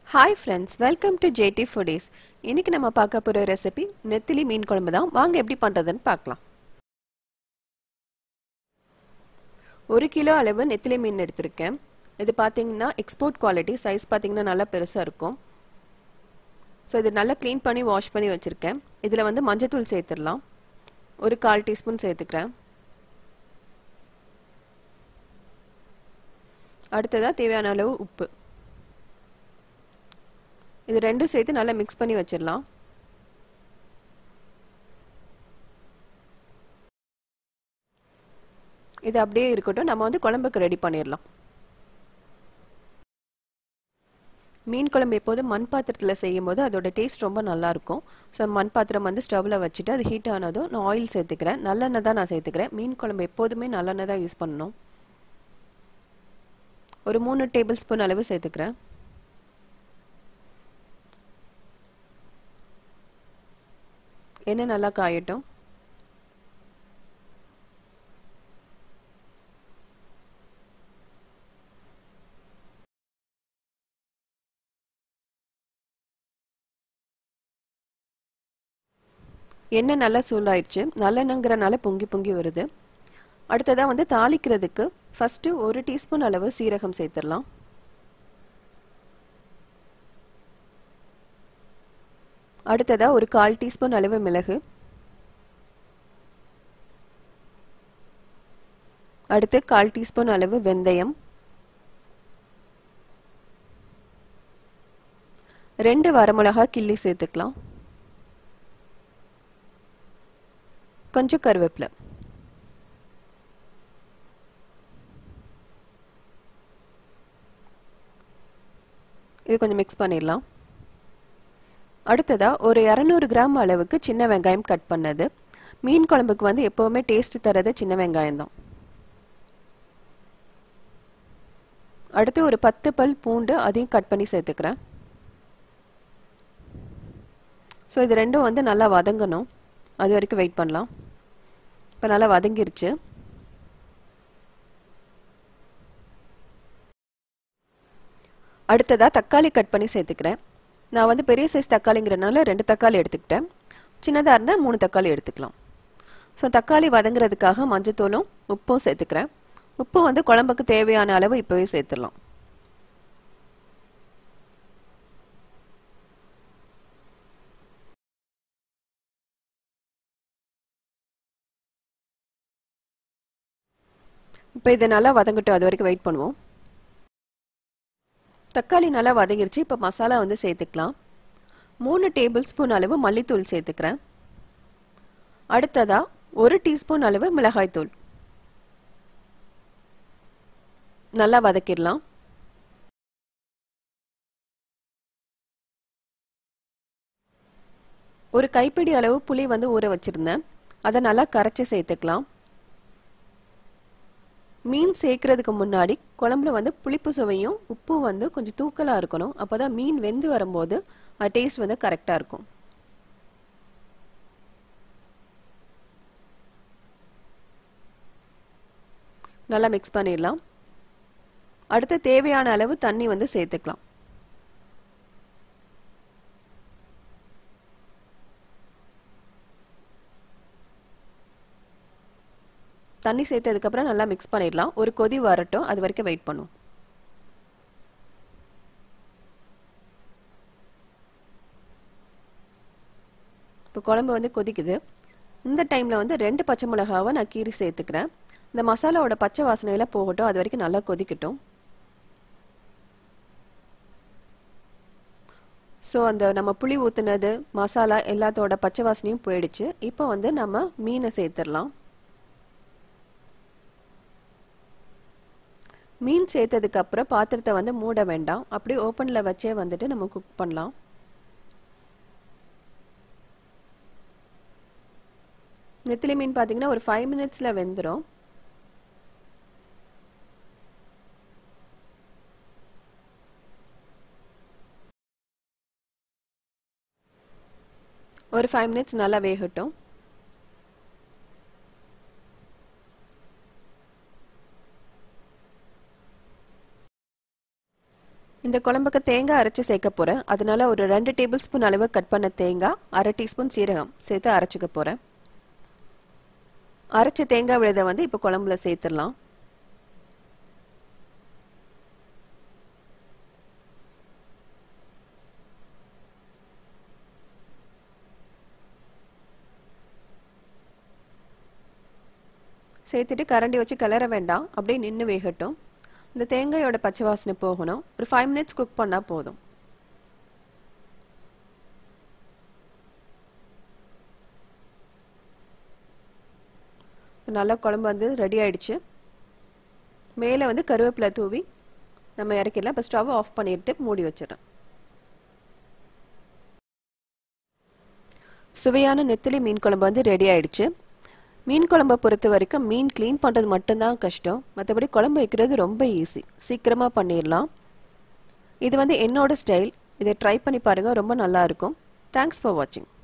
hi friends welcome to JD foodies இன்னைக்கு நம்ம பார்க்க போகிற ரெசிபி நெத்திலி மீன் குழம்பு தான் வாங்க எப்படி பண்ணுறதுன்னு பார்க்கலாம் ஒரு கிலோ அளவு நெத்திலி மீன் எடுத்திருக்கேன் இது பார்த்தீங்கன்னா எக்ஸ்போர்ட் குவாலிட்டி சைஸ் பார்த்தீங்கன்னா நல்லா பெருசாக இருக்கும் ஸோ இது நல்லா க்ளீன் பண்ணி வாஷ் பண்ணி வச்சுருக்கேன் இதில் வந்து மஞ்சத்தூள் சேர்த்துடலாம் ஒரு கால் டீஸ்பூன் சேர்த்துக்கிறேன் அடுத்ததாக தேவையான அளவு உப்பு இது ரெண்டும் சேர்த்து நல்லா மிக்ஸ் பண்ணி வச்சிடலாம் இது அப்படியே இருக்கட்டும் நம்ம வந்து குழம்புக்கு ரெடி பண்ணிடலாம் மீன் குழம்பு எப்போதும் மண் பாத்திரத்தில் செய்யும் போது அதோட டேஸ்ட் ரொம்ப நல்லாயிருக்கும் ஸோ மண் பாத்திரம் வந்து ஸ்டவ்வில் வச்சுட்டு அது ஹீட் ஆனதும் நான் ஆயில் சேர்த்துக்கிறேன் நல்லெண்ணெய் தான் நான் சேர்த்துக்கிறேன் மீன் குழம்பு எப்போதுமே நல்லெண்ணெய் தான் யூஸ் பண்ணணும் ஒரு மூணு டேபிள் ஸ்பூன் அளவு சேர்த்துக்கிறேன் எண்ணெய் நல்லா காயட்டும் எண்ணெய் நல்லா சூடாயிடுச்சு நல்லெண்ணங்கிறனால பொங்கி பொங்கி வருது அடுத்ததாக வந்து தாளிக்கிறதுக்கு ஃபஸ்ட்டு ஒரு டீஸ்பூன் அளவு சீரகம் சேர்த்துடலாம் அடுத்ததாக ஒரு கால் டீஸ்பூன் அளவு மிளகு அடுத்து கால் டீஸ்பூன் அளவு வெந்தயம் ரெண்டு வரமிளகா கிள்ளி சேர்த்துக்கலாம் கொஞ்சம் கருவேப்பிலை இது கொஞ்சம் மிக்ஸ் பண்ணிடலாம் அடுத்ததாக ஒரு இரநூறு கிராம் அளவுக்கு சின்ன வெங்காயம் கட் பண்ணது மீன் குழம்புக்கு வந்து எப்போவுமே டேஸ்ட் தரது சின்ன வெங்காயம் தான் அடுத்து ஒரு பத்து பல் பூண்டு அதையும் கட் பண்ணி சேர்த்துக்கிறேன் ஸோ இது ரெண்டும் வந்து நல்லா வதங்கணும் அது வரைக்கும் வெயிட் பண்ணலாம் இப்போ நல்லா வதங்கிருச்சு அடுத்ததாக தக்காளி கட் பண்ணி சேர்த்துக்கிறேன் நான் வந்து பெரிய சைஸ் தக்காளிங்கிறனால ரெண்டு தக்காளி எடுத்துக்கிட்டேன் சின்னதாக இருந்தால் மூணு தக்காளி எடுத்துக்கலாம் ஸோ தக்காளி வதங்குறதுக்காக மஞ்சத்தூளும் உப்பும் சேர்த்துக்கிறேன் உப்பு வந்து குழம்புக்கு தேவையான அளவு இப்போவே சேர்த்துடலாம் இப்போ இதை நல்லா வதங்கட்டும் அது வரைக்கும் வெயிட் பண்ணுவோம் தக்காளி நல்லா வதங்கிருச்சு இப்போ மசாலா வந்து சேர்த்துக்கலாம் மூணு டேபிள் ஸ்பூன் அளவு மல்லித்தூள் சேர்த்துக்கிறேன் அடுத்ததாக ஒரு டீஸ்பூன் அளவு மிளகாய்த்தூள் நல்லா வதக்கிடலாம் ஒரு கைப்பிடி அளவு புளி வந்து ஊற வச்சுருந்தேன் அதை நல்லா கரைச்சி சேர்த்துக்கலாம் மீன் சேர்க்கறதுக்கு முன்னாடி குழம்புல வந்து புளிப்பு சுவையும் உப்பும் வந்து கொஞ்சம் தூக்கலாக இருக்கணும் அப்போ தான் மீன் வெந்து வரும்போது அது டேஸ்ட் வந்து கரெக்டாக இருக்கும் நல்லா மிக்ஸ் பண்ணிடலாம் அடுத்து தேவையான அளவு தண்ணி வந்து சேர்த்துக்கலாம் தண்ணி சேர்த்ததுக்கப்புறம் நல்லா மிக்ஸ் பண்ணிடலாம் ஒரு கொதி வரட்டும் அது வரைக்கும் வெயிட் பண்ணும் இப்போ குழம்பு வந்து கொதிக்குது இந்த டைமில் வந்து ரெண்டு பச்சை மிளகாவை நான் கீரி சேர்த்துக்கிறேன் இந்த மசாலாவோட பச்சை வாசனையில் போகட்டும் அது வரைக்கும் நல்லா கொதிக்கட்டும் ஸோ அந்த நம்ம புளி ஊற்றுனது மசாலா எல்லாத்தோட பச்சை வாசனையும் போயிடுச்சு இப்போ வந்து நம்ம மீனை சேர்த்துடலாம் மீன் சேர்த்ததுக்கு அப்புறம் பாத்திரத்தை வந்து மூட வேண்டாம் அப்படியே ஓப்பனில் வச்சே வந்துட்டு நம்ம குக் பண்ணலாம் நெத்திலி மீன் பார்த்தீங்கன்னா ஒரு ஃபைவ் மினிட்ஸில் வெந்துடும் ஒரு ஃபைவ் மினிட்ஸ் நல்லா வேகட்டும் இந்த குழம்புக்கு தேங்காய் அரைச்சி சேர்க்க போகிறேன் அதனால ஒரு ரெண்டு டேபிள் ஸ்பூன் அளவு கட் பண்ண தேங்காய் அரை டீஸ்பூன் சீரகம் சேர்த்து அரைச்சிக்க போகிறேன் அரைச்ச தேங்காய் விழுதை வந்து இப்போ குழம்புல சேர்த்துடலாம் சேர்த்துட்டு கரண்டி வச்சு கிளற வேண்டாம் அப்படியே நின்று வேகட்டும் இந்த தேங்காயோட பச்சை வாசனை போகணும் ஒரு ஃபைவ் மினிட்ஸ் குக் பண்ணால் போதும் நல்லா குழம்பு வந்து ரெடி ஆயிடுச்சு மேலே வந்து கருவேப்பிலை தூவி நம்ம இறக்கிடலாம் இப்போ ஸ்டவ் ஆஃப் பண்ணிட்டு மூடி வச்சிடறேன் சுவையான நெத்திலி மீன் குழம்பு வந்து ரெடி ஆயிடுச்சு மீன் குழம்பை பொறுத்த வரைக்கும் மீன் க்ளீன் பண்ணுறது மட்டும்தான் கஷ்டம் மற்றபடி குழம்பு வைக்கிறது ரொம்ப ஈஸி சீக்கிரமாக பண்ணிடலாம் இது வந்து என்னோட ஸ்டைல் இதை ட்ரை பண்ணி பாருங்கள் ரொம்ப நல்லாயிருக்கும் தேங்க்ஸ் ஃபார் வாட்சிங்